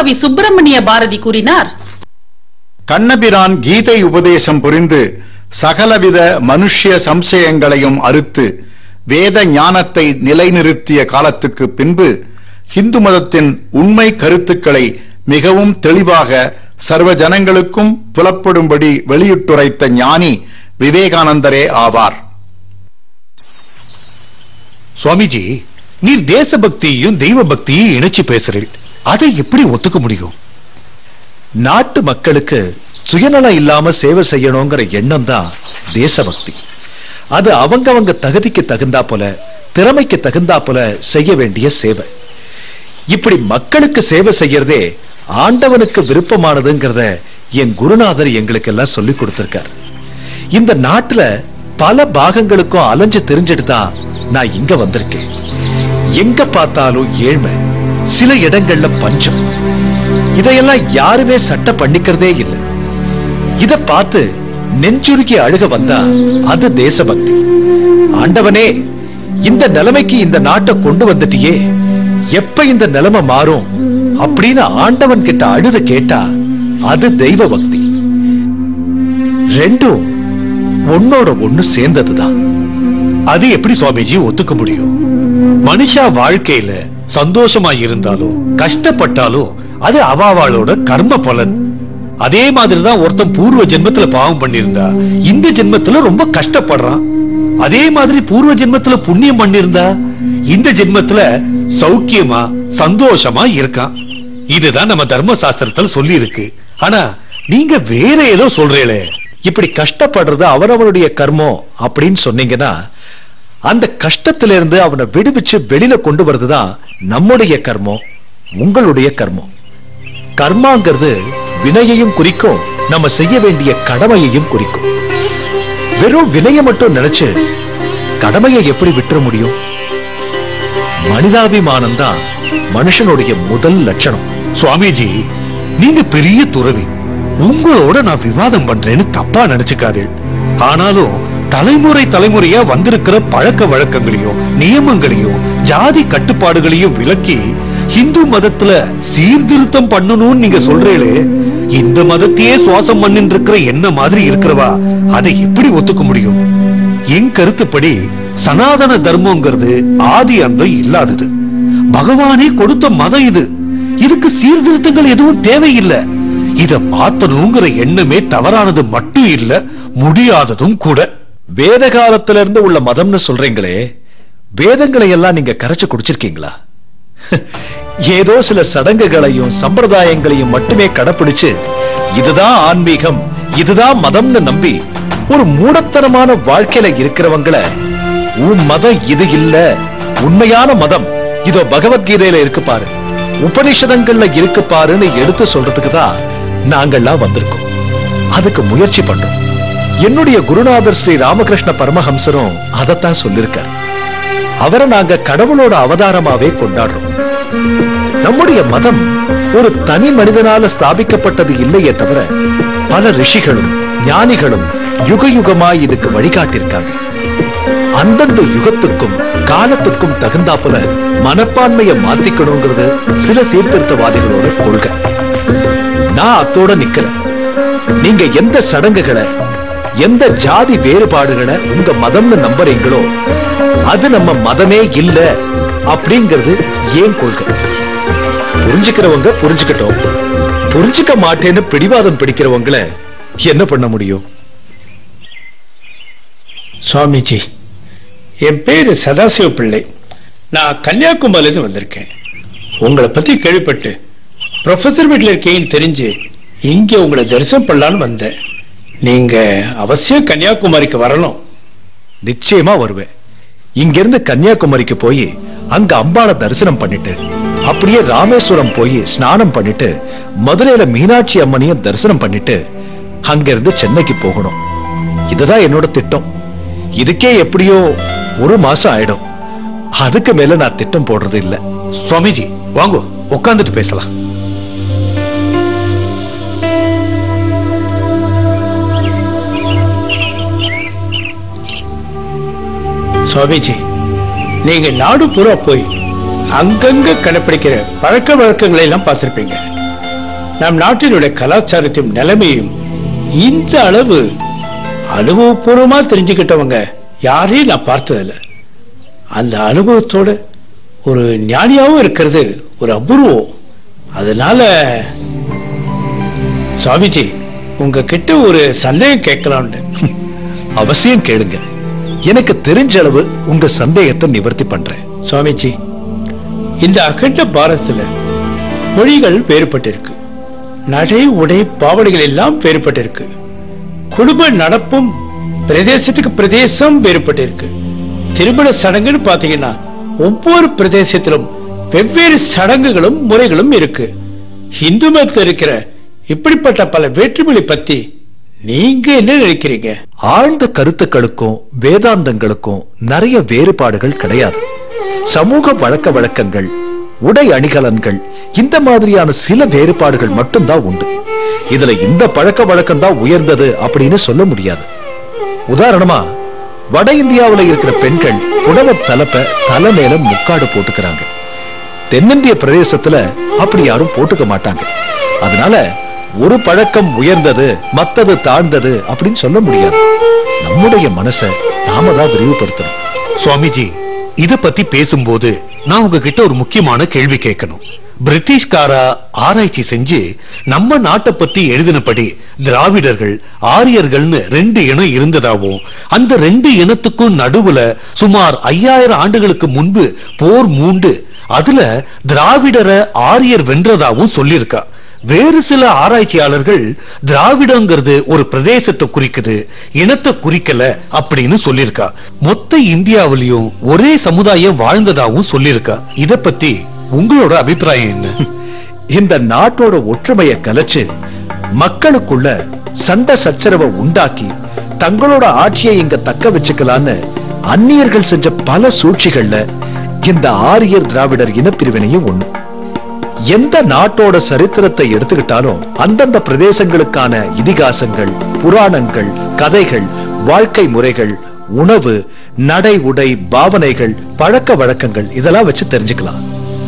மகாகவி சுப்பிரமணிய பாரதி கூறினார் கண்ணபிரான் கீதை உபதேசம் புரிந்து சகலவித மனுஷ்ய சம்சயங்களையும் அறுத்து வேத ஞானத்தை நிலைநிறுத்திய காலத்துக்கு பின்பு இந்து மதத்தின் உண்மை கருத்துக்களை மிகவும் தெளிவாக சர்வ ஜனங்களுக்கும் புலப்படும்படி வெளியிட்டுரைத்த ஞானி விவேகானந்தரே ஆவார் சுவாமிஜி நீர் தேசபக்தியையும் தெய்வ பக்தியையும் இணைச்சு பேசுறீள் அதை எப்படி ஒத்துக்க முடியும் நாட்டு மக்களுக்கு சுயநலம் இல்லாம சேவை செய்யணுங்கிற எண்ணம் தான் தேசபக்தி அது அவங்கவங்க தகுதிக்கு தகுந்தா போல திறமைக்கு தகுந்தா போல செய்ய வேண்டிய சேவை இப்படி மக்களுக்கு சேவை செய்யறதே ஆண்டவனுக்கு விருப்பமானதுங்கிறத என் குருநாதர் எங்களுக்கு எல்லாம் சொல்லி கொடுத்திருக்கார் இந்த நாட்டுல பல பாகங்களுக்கும் அலைஞ்சு தெரிஞ்சுட்டு தான் நான் இங்க வந்திருக்கேன் எங்க பார்த்தாலும் ஏழ்மை சில இடங்கள்ல பஞ்சம் இதையெல்லாம் யாருமே சட்டை பண்ணிக்கிறதே இல்லை இத பார்த்து நெஞ்சுருகி அழுக வந்தா அது தேசபக்தி ஆண்டவனே இந்த நிலைமைக்கு இந்த நாட்டை கொண்டு வந்துட்டியே எப்ப இந்த நிலைமை மாறும் அப்படின்னு ஆண்டவன் கிட்ட அழுது கேட்டா அது தெய்வ பக்தி ரெண்டும் ஒன்னோட ஒண்ணு சேர்ந்ததுதான் அது எப்படி சுவாமிஜி ஒத்துக்க முடியும் மனுஷா வாழ்க்கையில சந்தோஷமா இருந்தாலும் கஷ்டப்பட்டாலும் அது அவாவாளோட கர்ம பலன் அதே மாதிரிதான் ஒருத்தன் பூர்வ ஜென்மத்துல பாவம் பண்ணியிருந்தா இந்த ஜென்மத்துல ரொம்ப கஷ்டப்படுறான் அதே மாதிரி பூர்வ ஜென்மத்துல புண்ணியம் பண்ணியிருந்தா இந்த ஜென்மத்துல சௌக்கியமா சந்தோஷமா இருக்கான் இதுதான் நம்ம தர்ம சாஸ்திரத்துல சொல்லி இருக்கு ஆனா நீங்க வேற ஏதோ சொல்றீங்களே இப்படி கஷ்டப்படுறது அவரவருடைய கர்மம் அப்படின்னு சொன்னீங்கன்னா அந்த கஷ்டத்திலிருந்து அவனை விடுவிச்சு வெளியில கொண்டு வர்றதுதான் நம்முடைய கர்மம் உங்களுடைய கர்மம் கர்மாங்கிறது வினையையும் குறிக்கும் நம்ம செய்ய வேண்டிய கடமையையும் குறிக்கும் வெறும் வினையை மட்டும் நினைச்சு கடமையை எப்படி விட்டுற முடியும் மனிதாபிமானம் தான் மனுஷனுடைய முதல் லட்சணம் சுவாமிஜி நீங்க பெரிய துறவி உங்களோட நான் விவாதம் பண்றேன்னு தப்பா நினைச்சுக்காதே ஆனாலும் தலைமுறை தலைமுறையா வந்திருக்கிற பழக்க வழக்கங்களையும் நியமங்களையும் ஜாதி கட்டுப்பாடுகளையும் விலக்கி இந்து மதத்துல சீர்திருத்தம் பண்ணணும்னு நீங்க சொல்றீங்களே இந்த மதத்தையே சுவாசம் பண்ணிட்டு இருக்கிற என்ன மாதிரி இருக்கிறவா அதை எப்படி ஒத்துக்க முடியும் என் கருத்துப்படி சனாதன தர்மங்கிறது ஆதி அந்தம் இல்லாதது பகவானே கொடுத்த மதம் இது இதுக்கு சீர்திருத்தங்கள் எதுவும் தேவையில்லை இத மாத்தணுங்கிற எண்ணமே தவறானது மட்டும் இல்ல முடியாததும் கூட வேத காலத்துல இருந்து உள்ள மதம்னு சொல்றீங்களே வேதங்களை எல்லாம் நீங்க கரைச்சு குடிச்சிருக்கீங்களா ஏதோ சில சடங்குகளையும் சம்பிரதாயங்களையும் மட்டுமே கடைப்பிடிச்சு இதுதான் ஆன்மீகம் இதுதான் மதம்னு நம்பி ஒரு மூடத்தனமான வாழ்க்கையில இருக்கிறவங்கள உன் மதம் இது இல்ல உண்மையான மதம் இதோ பகவத்கீதையில இருக்கு பாரு உபனிஷதங்கள்ல இருக்கு பாருன்னு எடுத்து சொல்றதுக்கு தான் நாங்கள்லாம் வந்திருக்கோம் அதுக்கு முயற்சி பண்றோம் என்னுடைய குருநாதர் ஸ்ரீ ராமகிருஷ்ண பரமஹம்சரும் அதைத்தான் சொல்லிருக்கார் அவரை நாங்க கடவுளோட அவதாரமாவே கொண்டாடுறோம் நம்முடைய மதம் ஒரு தனி மனிதனால ஸ்தாபிக்கப்பட்டது இல்லையே தவிர பல ரிஷிகளும் ஞானிகளும் யுக யுகமாய் இதுக்கு வழிகாட்டியிருக்காங்க அந்தந்த யுகத்துக்கும் காலத்துக்கும் தகுந்தாப்புல மனப்பான்மையை மாத்திக்கணுங்கிறது சில சீர்திருத்தவாதிகளோட கொள்கை நான் அத்தோட நிக்கல நீங்க எந்த சடங்குகளை எந்த ஜாதி வேறுபாடுகளை உங்க மதம்னு நம்புறீங்களோ அது நம்ம மதமே இல்ல அப்படிங்கிறது ஏன் கொள்கை புரிஞ்சுக்கிறவங்க புரிஞ்சுக்கட்டும் புரிஞ்சுக்க மாட்டேன்னு பிடிவாதம் பிடிக்கிறவங்கள என்ன பண்ண முடியும் சுவாமிஜி என் பேரு சதாசிவ பிள்ளை நான் கன்னியாகுமரியிலிருந்து வந்திருக்கேன் உங்களை பத்தி கேள்விப்பட்டு ப்ரொஃபஸர் வீட்டில் இருக்கீங்கன்னு தெரிஞ்சு இங்கே உங்களை தரிசனம் பண்ணலான்னு வந்தேன் நீங்க அவசியம் கன்னியாகுமரிக்கு வரணும் நிச்சயமா வருவேன் இங்கிருந்து கன்னியாகுமரிக்கு போய் அங்க அம்பாளை தரிசனம் பண்ணிட்டு அப்படியே ராமேஸ்வரம் போய் ஸ்நானம் பண்ணிட்டு மதுரையில மீனாட்சி அம்மனையும் தரிசனம் பண்ணிட்டு அங்கிருந்து சென்னைக்கு போகணும் இதுதான் என்னோட திட்டம் இதுக்கே எப்படியோ ஒரு மாசம் ஆயிடும் அதுக்கு மேல நான் திட்டம் போடுறது இல்ல சுவாமிஜி வாங்க உட்காந்துட்டு பேசலாம் சுவாமிஜி நீங்க நாடு பூரா போய் அங்கங்க கடைப்பிடிக்கிற பழக்க வழக்கங்களை எல்லாம் பார்த்திருப்பீங்க நம் நாட்டினுடைய கலாச்சாரத்தையும் நிலைமையும் இந்த அளவு அனுபவபூர்வமா தெரிஞ்சுக்கிட்டவங்க யாரையும் நான் பார்த்ததில்ல அந்த அனுபவத்தோட ஒரு ஞானியாவும் இருக்கிறது ஒரு அபூர்வம் அதனால சுவாமிஜி உங்ககிட்ட ஒரு சந்தேகம் கேட்கலாம்னு அவசியம் கேளுங்க எனக்கு தெரிஞ்ச அளவு உங்க சந்தேகத்தை நிவர்த்தி பண்றேன் சுவாமிஜி இந்த அகண்ட பாரதத்துல மொழிகள் வேறுபட்டிருக்கு நடை உடை பாவனைகள் எல்லாம் வேறுபட்டிருக்கு குடும்ப நடப்பும் பிரதேசத்துக்கு பிரதேசம் வேறுபட்டிருக்கு திருமண சடங்குன்னு பாத்தீங்கன்னா ஒவ்வொரு பிரதேசத்திலும் வெவ்வேறு சடங்குகளும் முறைகளும் இருக்கு இந்து மதத்தில் இருக்கிற இப்படிப்பட்ட பல வேற்றுமொழி பத்தி நீங்க என்ன நினைக்கிறீங்க ஆழ்ந்த கருத்துக்களுக்கும் வேதாந்தங்களுக்கும் நிறைய வேறுபாடுகள் கிடையாது சமூக வழக்க வழக்கங்கள் உடை அணிகலன்கள் இந்த மாதிரியான சில வேறுபாடுகள் மட்டும்தான் உண்டு இதுல இந்த பழக்க வழக்கம் தான் உயர்ந்தது அப்படின்னு சொல்ல முடியாது உதாரணமா வட இந்தியாவுல இருக்கிற பெண்கள் புடவ தலப்ப தலை மேல முக்காடு போட்டுக்கிறாங்க தென்னிந்திய பிரதேசத்துல அப்படி யாரும் போட்டுக்க மாட்டாங்க அதனால ஒரு பழக்கம் உயர்ந்தது மத்தது தாழ்ந்தது அப்படின்னு சொல்ல முடியாது நம்முடைய மனசை நாம தான் விரிவுபடுத்தணும் சுவாமிஜி இத பத்தி பேசும்போது நான் உங்ககிட்ட ஒரு முக்கியமான கேள்வி கேட்கணும் பிரிட்டிஷ்காரா ஆராய்ச்சி செஞ்சு நம்ம நாட்டை பத்தி எழுதினபடி திராவிடர்கள் ஆரியர்கள்னு ரெண்டு இனம் இருந்ததாவும் அந்த ரெண்டு இனத்துக்கும் நடுவுல சுமார் ஐயாயிரம் ஆண்டுகளுக்கு முன்பு போர் மூண்டு அதுல திராவிடரை ஆரியர் வென்றதாவும் சொல்லியிருக்கா வேறு சில ஆராய்ச்சியாளர்கள் திராவிடங்கிறது ஒரு பிரதேசத்தை குறிக்குது இனத்தை குறிக்கல அப்படின்னு சொல்லியிருக்கா மொத்த இந்தியாவிலையும் ஒரே சமுதாயம் வாழ்ந்ததாவும் சொல்லியிருக்கா இத பத்தி உங்களோட அபிப்பிராயம் என்ன இந்த நாட்டோட ஒற்றுமையை கலைச்சு மக்களுக்குள்ள சண்டை சச்சரவை உண்டாக்கி தங்களோட ஆட்சியை இங்க தக்க வச்சுக்கலான்னு அந்நியர்கள் செஞ்ச பல சூழ்ச்சிகள்ல இந்த ஆரியர் திராவிடர் இனப்பிரிவினையும் ஒண்ணு எந்த நாட்டோட சரித்திரத்தை எடுத்துக்கிட்டாலும் அந்தந்த பிரதேசங்களுக்கான இதிகாசங்கள் புராணங்கள் கதைகள் வாழ்க்கை முறைகள் உணவு நடை உடை பாவனைகள் பழக்க வழக்கங்கள் இதெல்லாம் வச்சு தெரிஞ்சுக்கலாம்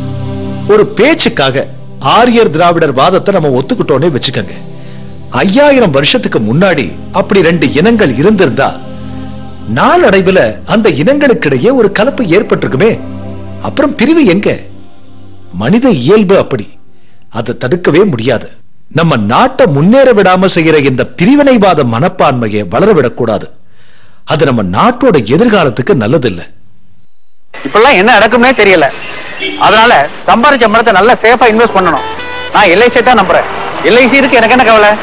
ஒரு பேச்சுக்காக ஆரியர் திராவிடர் வாதத்தை நம்ம ஒத்துக்கிட்டோன்னே வச்சுக்கோங்க ஐயாயிரம் வருஷத்துக்கு முன்னாடி அப்படி ரெண்டு இனங்கள் இருந்திருந்தா நாளடைவுல அந்த இனங்களுக்கிடையே ஒரு கலப்பு ஏற்பட்டிருக்குமே அப்புறம் பிரிவு எங்க மனித இயல்பு அப்படி அதை தடுக்கவே முடியாது நம்ம நாட்டை முன்னேற விடாம செய்யற இந்த பிரிவினைவாத மனப்பான்மையை வளர விடக்கூடாது அது நம்ம நாட்டோட எதிர்காலத்துக்கு நல்லதில்லை இப்பெல்லாம் என்ன நடக்கும்னே தெரியல அதனால சம்பாரிச்ச பணத்தை நல்லா சேஃபா இன்வெஸ்ட் பண்ணணும் நான் எல்ஐசி தான் நம்புறேன் எல்ஐசி இருக்கு எனக்கு என்ன கவலை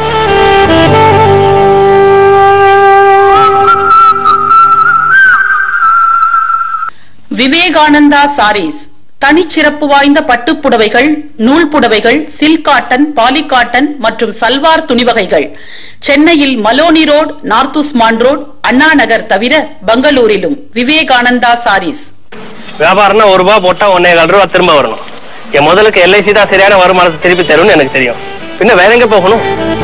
விவேகானந்தா சாரீஸ் தனிச்சிறப்பு வாய்ந்த பட்டுப் புடவைகள் நூல் புடவைகள் சில்க் காட்டன் பாலிகாட்டன் மற்றும் சல்வார் துணிவகைகள் சென்னையில் மலோனி road North Usman road Anna Nagar தவிர பெங்களூரிலும் விவேகானந்தா சாரீஸ் வியாபாரம்னா ஒரு ரூபா போட்டா ஒன்னே கால் ரூபா திரும்ப வரணும் என் முதலுக்கு எல்ஐசி தான் சரியான வருமானத்தை திருப்பி தரும்னு எனக்கு தெரியும் பின்ன வேற எங்க போகணும்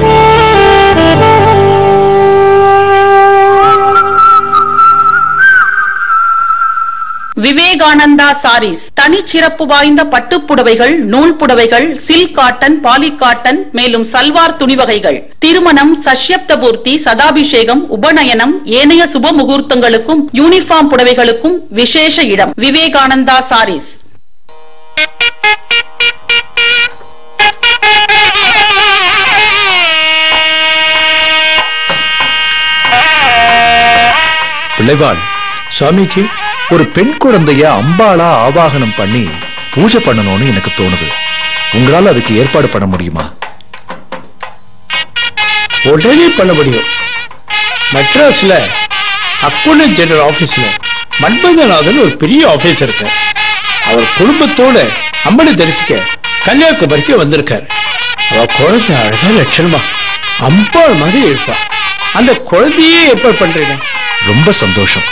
விவேகானந்தா சாரீஸ் தனிச்சிறப்பு வாய்ந்த பட்டுப் புடவைகள் நூல் புடவைகள் சில்க் காட்டன் பாலிகாட்டன் மேலும் சல்வார் துணிவகைகள் திருமணம் சஷ்யப்த பூர்த்தி சதாபிஷேகம் உபநயனம் ஏனைய சுப முகூர்த்தங்களுக்கும் யூனிஃபார்ம் புடவைகளுக்கும் விசேஷ இடம் விவேகானந்தா சாரீஸ் பிள்ளைவாள் சுவாமிஜி ஒரு பெண் குழந்தைய அம்பாளா ஆவாகனம் பண்ணி பூஜை பண்ணணும்னு எனக்கு தோணுது உங்களால அதுக்கு ஏற்பாடு பண்ண முடியுமா உடனே பண்ண முடியும் மெட்ராஸ்ல அக்கௌண்டன்ட் ஜெனரல் ஆபீஸ்ல மன்மதநாதன் ஒரு பெரிய ஆபீஸ் இருக்கு அவர் குடும்பத்தோட அம்மனை தரிசிக்க கன்னியாகுமரிக்கு வந்திருக்காரு அவ குழந்தை அழகா லட்சணமா அம்பாள் மாதிரி இருப்பா அந்த குழந்தையே ஏற்பாடு பண்றீங்க ரொம்ப சந்தோஷம்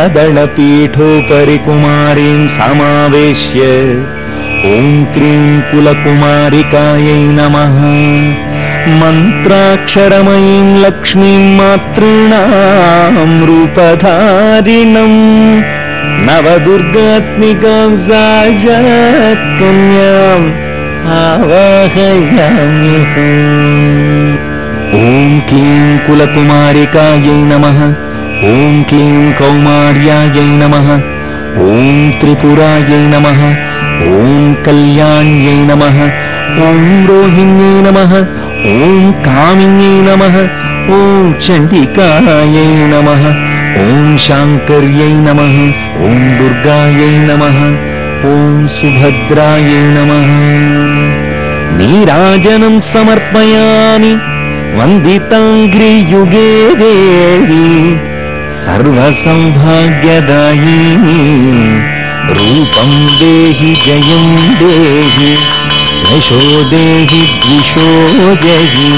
कमलदलपीठोपरि कुमारीं समावेश्य ॐ क्रीं कुलकुमारिकायै नमः मन्त्राक्षरमयीं लक्ष्मीं मातॄणां रूपधारिणम् नवदुर्गात्मिकां साक्षात् कन्याम् आवाहयाम्यहम् ॐ क्लीं कुलकुमारिकायै नमः ॐ क्लीं कौमार्यायै नमः ॐ त्रिपुरायै नमः ॐ कल्याण्यै नमः ॐ रोहिण्यै नमः ॐ कामिन्यै नमः ॐ चण्डिकायै नमः ॐ शाङ्कर्यै नमः ॐ दुर्गायै नमः ॐ सुभद्रायै नमः नीराजनं समर्पयामि वन्दिताङ्घ्रियुगे देवी सर्वसौभाग्यदायिनी रूपं देहि जयं देहि यशो देहि द्विषो जयि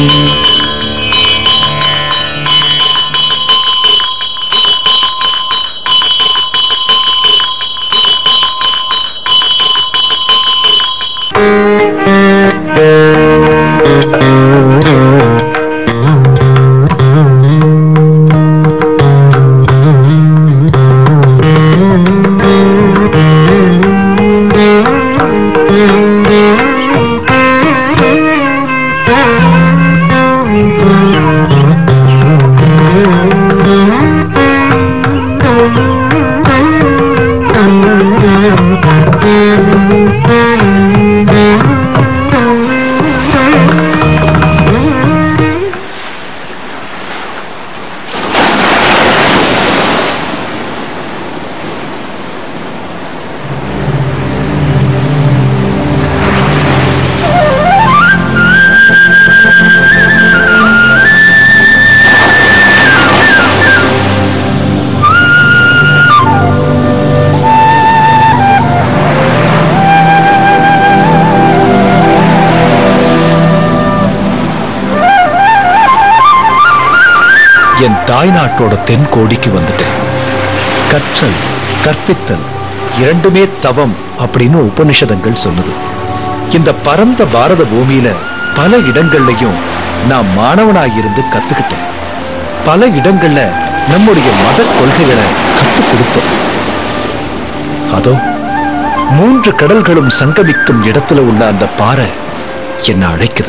என் தாய்நாட்டோட தென் கோடிக்கு வந்துட்டேன் கற்றல் கற்பித்தல் இரண்டுமே தவம் அப்படின்னு உபனிஷதங்கள் சொல்லுது இந்த பரந்த பாரத பூமியில பல இடங்கள்லயும் நான் மாணவனாயிருந்து கத்துக்கிட்டேன் பல இடங்கள்ல நம்முடைய மத கொள்கைகளை கத்துக் கொடுத்தோம் அதோ மூன்று கடல்களும் சங்கமிக்கும் இடத்துல உள்ள அந்த பாறை என்ன அழைக்குது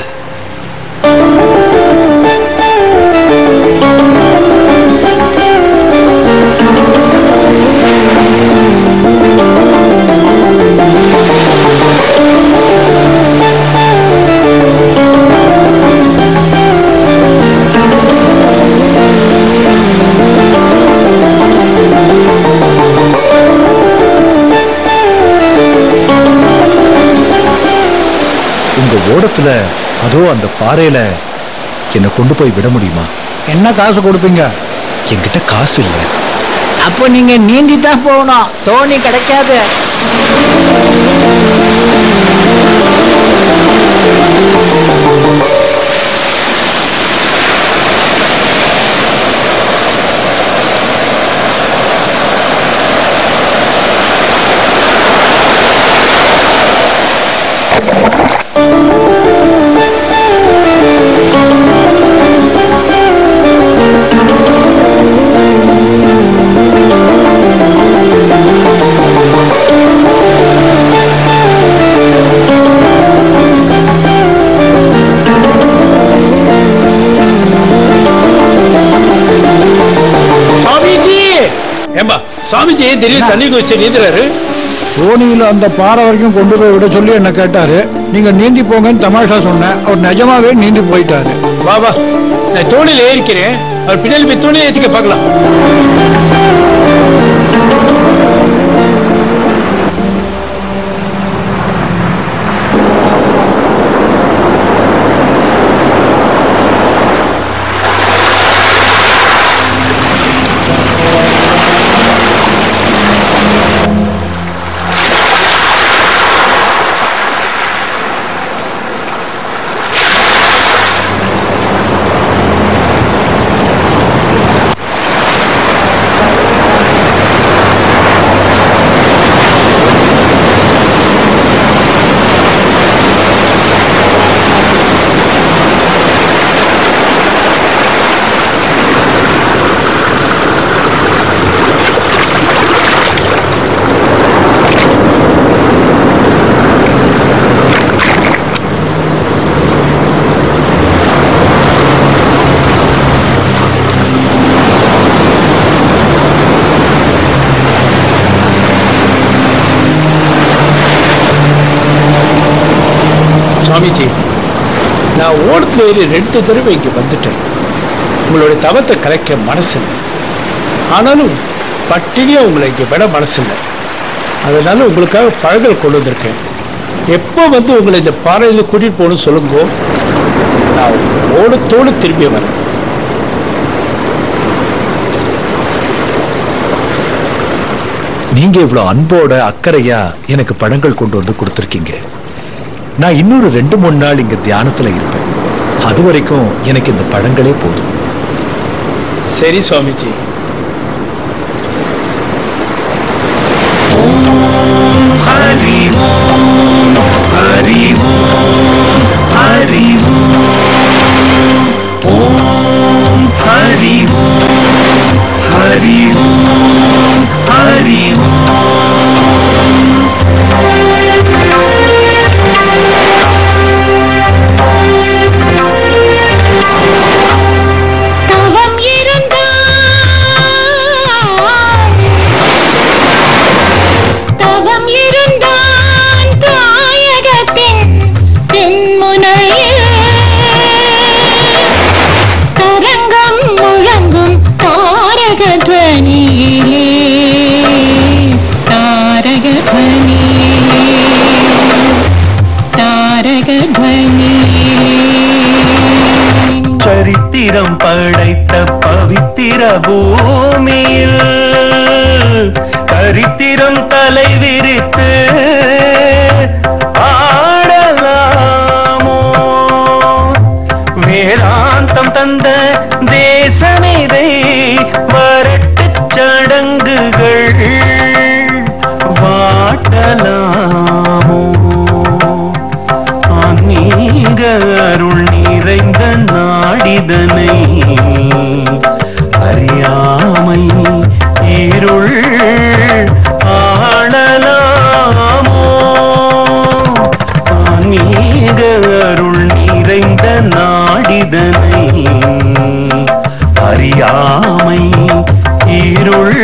உங்க ஓடத்துல அதோ அந்த பாறையில என்னை கொண்டு போய் விட முடியுமா என்ன காசு கொடுப்பீங்க என்கிட்ட காசு இல்லை அப்போ நீங்க நீந்தி தான் போகணும் தோணி கிடைக்காது சுவாமிஜி ஏம்பா சுவாமிஜி திடீர்னு தண்ணி குதிச்சு நீந்துறாரு தோணியில அந்த பாறை வரைக்கும் கொண்டு போய் விட சொல்லி என்ன கேட்டாரு நீங்க நீந்தி போங்கன்னு தமாஷா சொன்னேன் அவர் நிஜமாவே நீந்தி போயிட்டாரு வா வா நான் தோணியில் ஏறிக்கிறேன் அவர் பின்னாடி போய் தோணியில் ஏத்திக்க பார்க்கலாம் சுவாமிஜி நான் ஓடத்துல ஏறி ரெண்டு தடவை இங்க வந்துட்டேன் உங்களுடைய தவத்தை கலைக்க மனசில்லை ஆனாலும் பட்டினியா உங்களை இங்க விட மனசில்லை அதனால உங்களுக்காக பழங்கள் கொண்டு வந்திருக்கேன் எப்போ வந்து உங்களை இந்த பாறையில் கூட்டிட்டு போகணும்னு சொல்லுங்க நான் ஓடத்தோடு திரும்பி வரேன் நீங்க இவ்வளவு அன்போட அக்கறையா எனக்கு பழங்கள் கொண்டு வந்து கொடுத்திருக்கீங்க நான் இன்னொரு ரெண்டு மூணு நாள் இங்க தியானத்துல இருப்பேன் அது வரைக்கும் எனக்கு இந்த பழங்களே போதும் சரி சுவாமிஜி ஹரி ஓம் ஹரி ஓம் ஹரி ஓம் ஓம் ஹரி ஓம் ஹரி ஓம் ஹரி தவம் இருந்தான் தவம் இருந்தான் தாயகத்தின் தென்முனையில் தரங்கம் முழங்கும் தாரக துவனியிலே தாரக துவனியிலே தாரக துவனியிலே சரித்திரம் படைத்த பவித்திர பூமியில் சரித்திரம் தலை விரித்து ஆடலாமோ வேதாந்தம் தந்த தேசமிதை வரட்டுச் சடங்குகள் வாட்டலாமோ ஆன்மீக அருள் நிறைந்த நாடிதனை அறியாமை இருள் ஆளலாமோ ஆன்மீக அருள் நிறைந்த நாடிதனை அறியாமை இருள்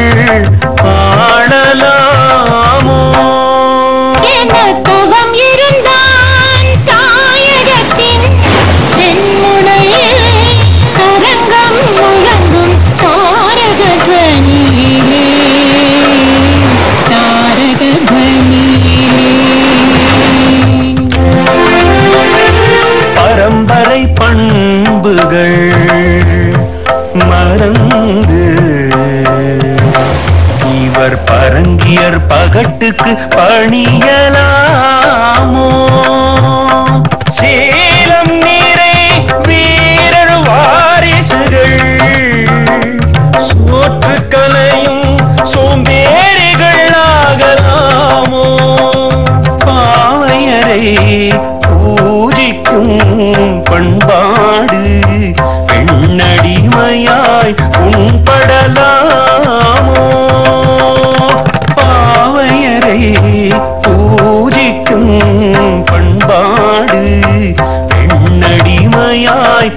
ஆளலாமோ என்ன தவம் இருந்தான் தாயகத்தின் தென்முனையில் தரங்கம் முழங்கும் தாரக துவனியிலே தாரக பரம்பரை பண்புகள் மறந்து இவர் பரங்கியர் பகட்டுக்கு பணியலாமோ சேலம் நீரை வீரர் வாரிசுகள் சோற்று கலையும் சோம்பேறிகள் ஆகலாமோ பாவையரை பூஜிக்கும் பண்பாடு பெண்ணடிமையாய் உண்படலாமோ பாவையரை பூஜிக்கும் பண்பாடு பெண்ணடிமையாய்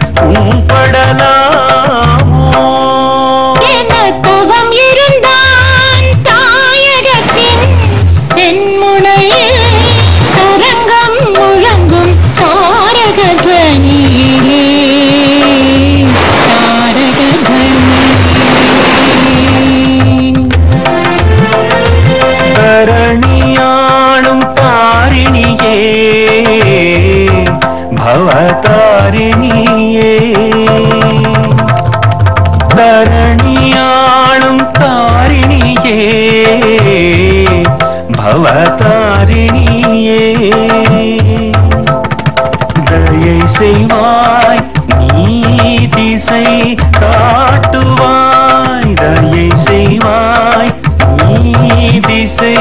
உண்படலாமோ என்ன தவம் இருந்தான் தாயகத்தின் தென்முனையில் தரங்கம் முழங்கும் தாரக துவனியிலே தாரக தரணியாளும் தாரிணியே பவதாரிணியே தரணியாளும் தாரிணியே பவதாரிணியே தயை செய்வாய் நீ திசை காட்டுவாய் தயை செய்வாய் நீ திசை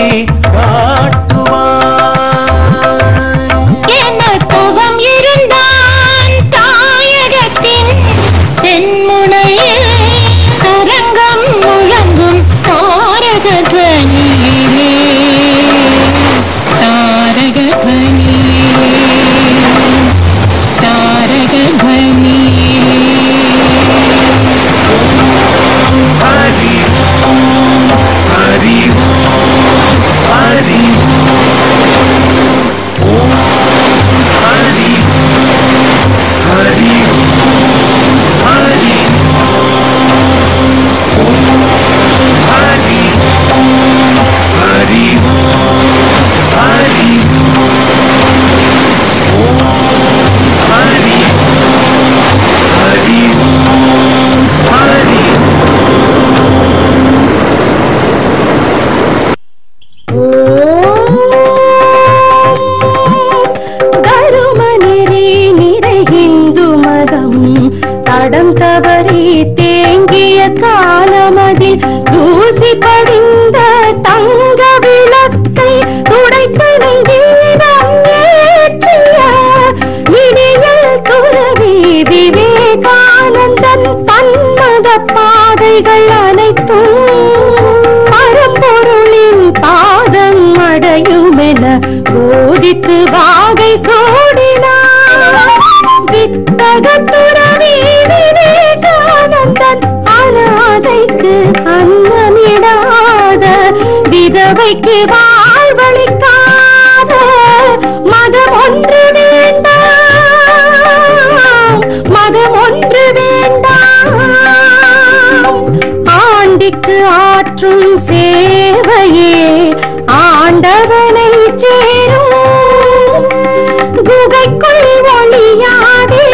காட்டுவாய் என்ன தவம் இருந்தான் தாயகத்தின் தென்முனையில் தரங்கம் முழங்கும் தாரக துவனியிலே தாரக துவனியிலே தாரக துவனியிலே ஹரி ஓம் ஹரி ஓம் ஹரி ஓம் காலமதில் தூசி படிந்த தங்க விளக்கை துடைத்தனை தீனம் ஏற்றிய விடியல் துறவி விவேகானந்தன் பன்மத பாதைகள் அனைத்தும் பரம்பொருளின் பாதம் அடையுமென போதித்து வாகை சோடினார் வித்தக துறவி விவேகானந்தன் அனாதைக்கு அன்னமிடாத விதவைக்கு வாழ்வளிக்காத மதம் ஒன்று வேண்டாம் மதம் ஒன்று வேண்டாம் ஆண்டிக்கு ஆற்றும் சேவையே ஆண்டவனை சேரும் குகைக்குள் ஒளியாதே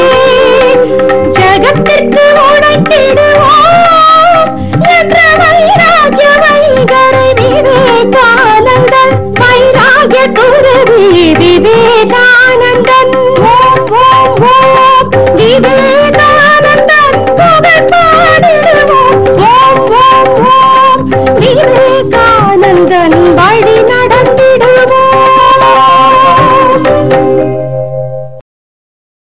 ஜகத்திற்கு உடைத்திடுவோம் என்ற வைராகிய வைகரை விவேகானந்தர் வைராகிய துறவி விவேகா